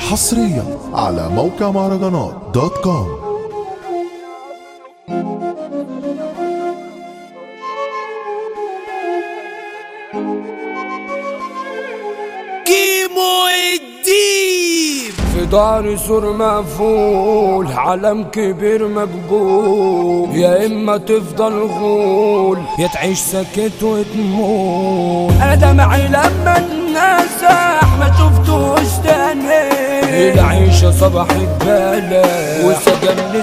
حصريا على موقع مهرجانات دوت كوم كيمو الديب في دار سور مقفول علم كبير مقبول يا اما تفضل غول يا تعيش ساكت وتموت انا دمعي لما الناس ما شفتوش تاني العيشة صباحت بلا وسجن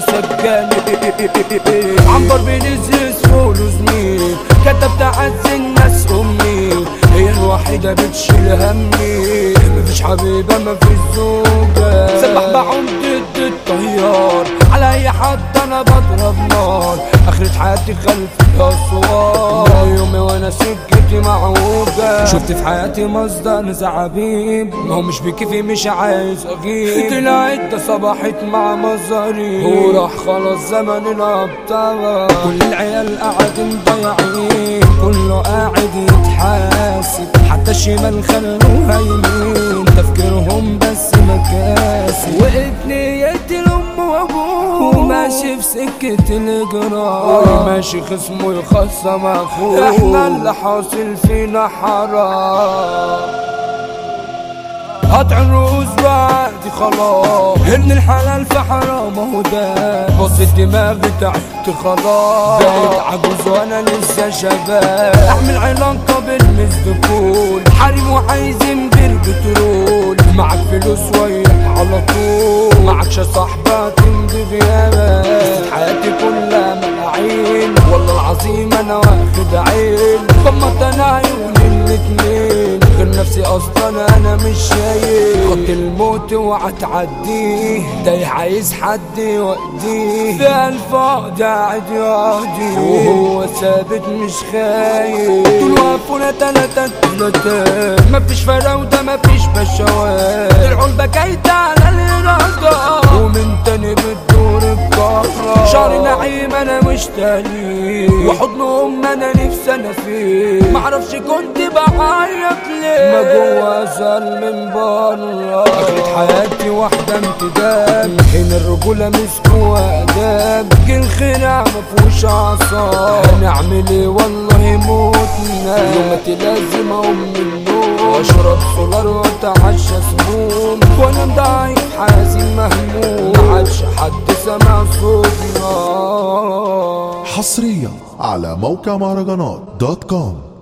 سجاني عنبر بنزيز فول وزميل كتبت عز الناس امي هي الوحيدة بتشيل همي مفيش حبيبة مفيش زوجة سبح بعوم ضد الطيار على اي حد انا بضرب نار اخرة حياتي خلف الاسوار يومي وانا سكتي معوجة شفت في حياتي مصدر زعابيب ما هو مش بكيفي مش عايز اغيب طلعت ده صباحت مع مزاري وراح خلاص زمن الابطال كل العيال قاعدين ضايعين كله قاعد يتحاسب حتى الشمال خلوها يمين تفكيرهم بس مكاسب وقت نيتي الام وابوه وماشي في سكة الجرار ماشي خصمه يخصم اخوه احنا اللي حاصل فينا حرام قطع الرؤوس بعدي خلاص ابن الحلال في حرام اهو ده بص الدماغ تعبت خلاص بقيت عجوز وانا لسه شباب اعمل علاقة بالمزدكول حريم وعايزين بالبترول معك فلوس وياك على طول معكش صاحبة تمضي غيابك حياتي كلها ملاعين والله العظيم انا واخد عين غمضت انا عيوني الاتنين غير نفسي اصلا انا مش شايف خط الموت وعتعديه ده عايز حد يوديه ده الفاضي قاعد يهدي وهو ثابت مش خايف طول وقفونا تلاتة تلاتة مفيش فراودة مفيش بشوات طلعوا البكايت على الإرادة ومن تاني بتدور الكفرة شعر نعيم انا مش تالي وحضنهم انا نفسي انا فيه معرفش كنت بعيط ليه ما جوا زال من بره اخرة حياتي واحدة امتداد هنا الرجولة مسكوا اداب جه الخناع مفهوش اعصاب هنعمل ايه والله موتنا يومتي لازم اقوم من النوم واشرب سولار واتعشى سموم وانا ضعيف حزين مهموم معادش حد سمع صوتنا حصريا على موقع مهرجانات دوت كوم